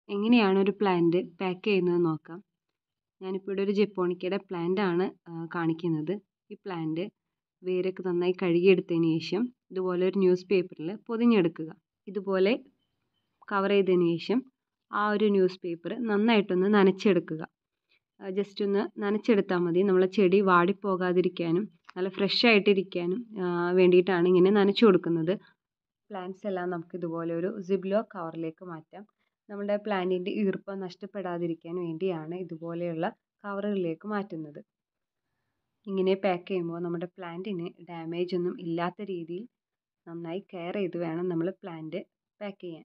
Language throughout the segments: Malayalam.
എങ്ങനെയാണ് ഒരു പ്ലാന്റ് പാക്ക് ചെയ്യുന്നത് നോക്കാം ഞാനിപ്പോൾ ഇവിടെ ഒരു ജപ്പോണിക്കയുടെ പ്ലാന്റ് ആണ് കാണിക്കുന്നത് ഈ പ്ലാന്റ് വേരൊക്കെ നന്നായി കഴുകിയെടുത്തതിന് ശേഷം ഇതുപോലെ ഒരു ന്യൂസ് പേപ്പറിൽ പൊതിഞ്ഞെടുക്കുക ഇതുപോലെ കവർ ചെയ്തതിന് ശേഷം ആ ഒരു ന്യൂസ് പേപ്പർ നന്നായിട്ടൊന്ന് നനച്ചെടുക്കുക ജസ്റ്റ് ഒന്ന് നനച്ചെടുത്താൽ മതി നമ്മളെ ചെടി വാടിപ്പോകാതിരിക്കാനും നല്ല ഫ്രഷ് ആയിട്ടിരിക്കാനും വേണ്ടിയിട്ടാണ് ഇങ്ങനെ നനച്ചു കൊടുക്കുന്നത് പ്ലാന്റ്സ് എല്ലാം നമുക്ക് ഇതുപോലെ ഒരു സിബ്ലോ കവറിലേക്ക് മാറ്റാം നമ്മുടെ പ്ലാന്റിൻ്റെ ഈർപ്പം നഷ്ടപ്പെടാതിരിക്കാൻ വേണ്ടിയാണ് ഇതുപോലെയുള്ള കവറുകളിലേക്ക് മാറ്റുന്നത് ഇങ്ങനെ പാക്ക് ചെയ്യുമ്പോൾ നമ്മുടെ പ്ലാന്റിന് ഡാമേജ് ഒന്നും ഇല്ലാത്ത രീതിയിൽ നന്നായി കെയർ ചെയ്ത് വേണം നമ്മൾ പ്ലാന്റ് പാക്ക് ചെയ്യാൻ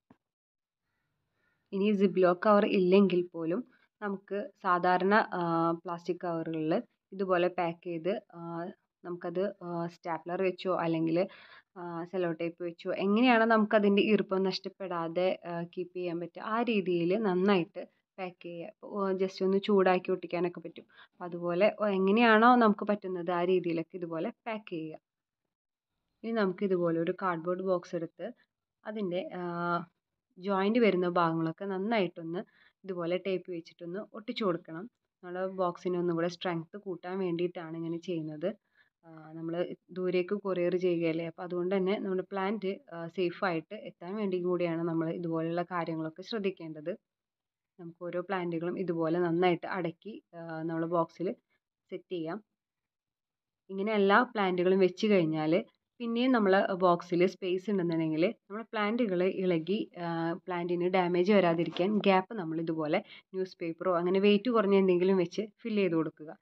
ഇനി സിബ്ലോ കവർ ഇല്ലെങ്കിൽ പോലും നമുക്ക് സാധാരണ പ്ലാസ്റ്റിക് കവറുകളിൽ ഇതുപോലെ പാക്ക് ചെയ്ത് നമുക്കത് സ്റ്റാപ്ലർ വെച്ചോ അല്ലെങ്കിൽ സെല്ലോ ടേപ്പ് വെച്ചോ എങ്ങനെയാണോ നമുക്കതിൻ്റെ ഈർപ്പം നഷ്ടപ്പെടാതെ കീപ്പ് ചെയ്യാൻ പറ്റുക ആ രീതിയിൽ നന്നായിട്ട് പാക്ക് ചെയ്യുക ജസ്റ്റ് ഒന്ന് ചൂടാക്കി ഒട്ടിക്കാനൊക്കെ പറ്റും അപ്പോൾ അതുപോലെ എങ്ങനെയാണോ നമുക്ക് പറ്റുന്നത് ആ രീതിയിലൊക്കെ ഇതുപോലെ പാക്ക് ചെയ്യുക ഇനി നമുക്ക് ഇതുപോലെ ഒരു കാർഡ്ബോർഡ് ബോക്സ് എടുത്ത് അതിൻ്റെ ജോയിൻ്റ് വരുന്ന ഭാഗങ്ങളൊക്കെ നന്നായിട്ടൊന്ന് ഇതുപോലെ ടേപ്പ് വെച്ചിട്ടൊന്ന് ഒട്ടിച്ചു കൊടുക്കണം നമ്മുടെ ബോക്സിന് ഒന്നും കൂടെ സ്ട്രെങ്ത്ത് കൂട്ടാൻ വേണ്ടിയിട്ടാണ് ഇങ്ങനെ ചെയ്യുന്നത് നമ്മൾ ദൂരേക്ക് കൊറിയർ ചെയ്യുകയല്ലേ അപ്പോൾ അതുകൊണ്ട് തന്നെ നമ്മുടെ പ്ലാന്റ് സേഫായിട്ട് എത്താൻ വേണ്ടി കൂടിയാണ് നമ്മൾ ഇതുപോലെയുള്ള കാര്യങ്ങളൊക്കെ ശ്രദ്ധിക്കേണ്ടത് നമുക്ക് ഓരോ പ്ലാന്റുകളും ഇതുപോലെ നന്നായിട്ട് അടക്കി നമ്മൾ ബോക്സിൽ സെറ്റ് ചെയ്യാം ഇങ്ങനെ എല്ലാ പ്ലാന്റുകളും വെച്ച് കഴിഞ്ഞാൽ പിന്നെയും നമ്മൾ ബോക്സിൽ സ്പേസ് ഉണ്ടെന്നുണ്ടെങ്കിൽ നമ്മൾ പ്ലാന്റുകൾ ഇളകി പ്ലാന്റിന് ഡാമേജ് വരാതിരിക്കാൻ ഗ്യാപ്പ് നമ്മൾ ഇതുപോലെ ന്യൂസ് പേപ്പറോ അങ്ങനെ വെയിറ്റ് കുറഞ്ഞ എന്തെങ്കിലും വെച്ച് ഫില്ല് ചെയ്ത് കൊടുക്കുക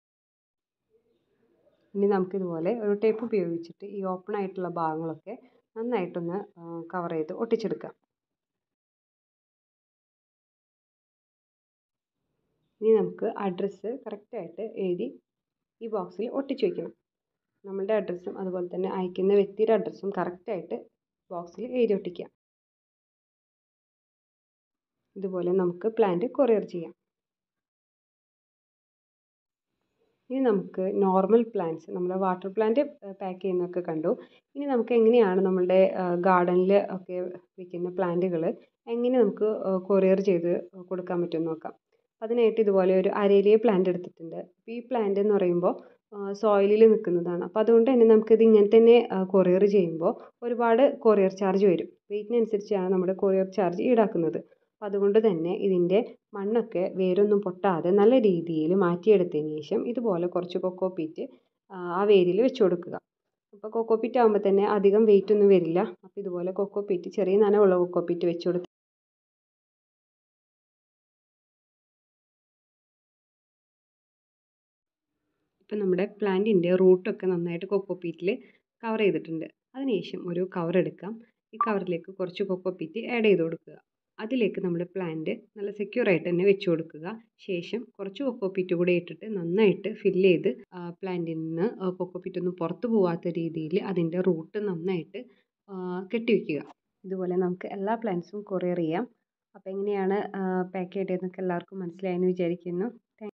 ഇനി നമുക്കിതുപോലെ ഒരു ടേപ്പ് ഉപയോഗിച്ചിട്ട് ഈ ഓപ്പൺ ആയിട്ടുള്ള ഭാഗങ്ങളൊക്കെ നന്നായിട്ടൊന്ന് കവർ ചെയ്ത് ഒട്ടിച്ചെടുക്കാം ഇനി നമുക്ക് അഡ്രസ്സ് കറക്റ്റായിട്ട് എഴുതി ഈ ബോക്സിൽ ഒട്ടിച്ച് വയ്ക്കണം നമ്മളുടെ അഡ്രസ്സും അതുപോലെ തന്നെ അയക്കുന്ന വ്യക്തിയുടെ അഡ്രസ്സും കറക്റ്റായിട്ട് ബോക്സിൽ എഴുതി ഒട്ടിക്കുക ഇതുപോലെ നമുക്ക് പ്ലാന്റ് കൊറിയർ ചെയ്യാം ഇനി നമുക്ക് നോർമൽ പ്ലാന്റ്സ് നമ്മൾ വാട്ടർ പ്ലാന്റ് പാക്ക് ചെയ്യുന്നതൊക്കെ കണ്ടു ഇനി നമുക്ക് എങ്ങനെയാണ് നമ്മളുടെ ഗാർഡനിൽ ഒക്കെ വെക്കുന്ന പ്ലാന്റുകൾ എങ്ങനെ നമുക്ക് കൊറിയർ ചെയ്ത് കൊടുക്കാൻ പറ്റുമെന്ന് നോക്കാം അതിനായിട്ട് ഇതുപോലെ ഒരു അരേലിയ പ്ലാന്റ് എടുത്തിട്ടുണ്ട് അപ്പോൾ ഈ പ്ലാന്റ് എന്ന് പറയുമ്പോൾ സോയിലിൽ നിൽക്കുന്നതാണ് അപ്പോൾ അതുകൊണ്ട് തന്നെ നമുക്കിത് ഇങ്ങനെ തന്നെ കൊറിയർ ചെയ്യുമ്പോൾ ഒരുപാട് കൊറിയർ ചാർജ് വരും വെയിറ്റിനനുസരിച്ചാണ് നമ്മുടെ കൊറിയർ ചാർജ് ഈടാക്കുന്നത് അപ്പോൾ അതുകൊണ്ട് തന്നെ ഇതിൻ്റെ മണ്ണൊക്കെ വേരൊന്നും പൊട്ടാതെ നല്ല രീതിയിൽ മാറ്റിയെടുത്തതിന് ശേഷം ഇതുപോലെ കുറച്ച് കൊക്കോ പീറ്റ് ആ വേരിൽ വെച്ച് കൊടുക്കുക അപ്പോൾ കൊക്കോ പീറ്റ് ആകുമ്പോൾ തന്നെ അധികം വെയിറ്റ് ഒന്നും വരില്ല അപ്പോൾ ഇതുപോലെ കൊക്കോ പീറ്റ് ചെറിയ നനവുള്ള കൊക്കോ പീറ്റ് വെച്ച് കൊടുത്ത് ഇപ്പം നമ്മുടെ പ്ലാന്റിൻ്റെ റൂട്ടൊക്കെ നന്നായിട്ട് കൊക്കോ പീറ്റിൽ കവർ ചെയ്തിട്ടുണ്ട് അതിനുശേഷം ഒരു കവർ എടുക്കാം ഈ കവറിലേക്ക് കുറച്ച് കൊക്കോ പീറ്റ് ആഡ് ചെയ്ത് കൊടുക്കുക അതിലേക്ക് നമ്മുടെ പ്ലാന്റ് നല്ല സെക്യൂർ ആയിട്ട് തന്നെ വെച്ച് കൊടുക്കുക ശേഷം കുറച്ച് കൊക്കോ പീറ്റ് കൂടെ ഇട്ടിട്ട് നന്നായിട്ട് ഫില്ല് ചെയ്ത് പ്ലാന്റിൽ നിന്ന് കൊക്കോ പീറ്റ് ഒന്നും പുറത്ത് പോവാത്ത രീതിയിൽ അതിൻ്റെ റൂട്ട് നന്നായിട്ട് കെട്ടിവെക്കുക ഇതുപോലെ നമുക്ക് എല്ലാ പ്ലാന്റ്സും കൊറിയർ ചെയ്യാം അപ്പോൾ എങ്ങനെയാണ് പാക്ക് ചെയ്തതെന്നൊക്കെ എല്ലാവർക്കും മനസ്സിലായെന്ന് വിചാരിക്കുന്നു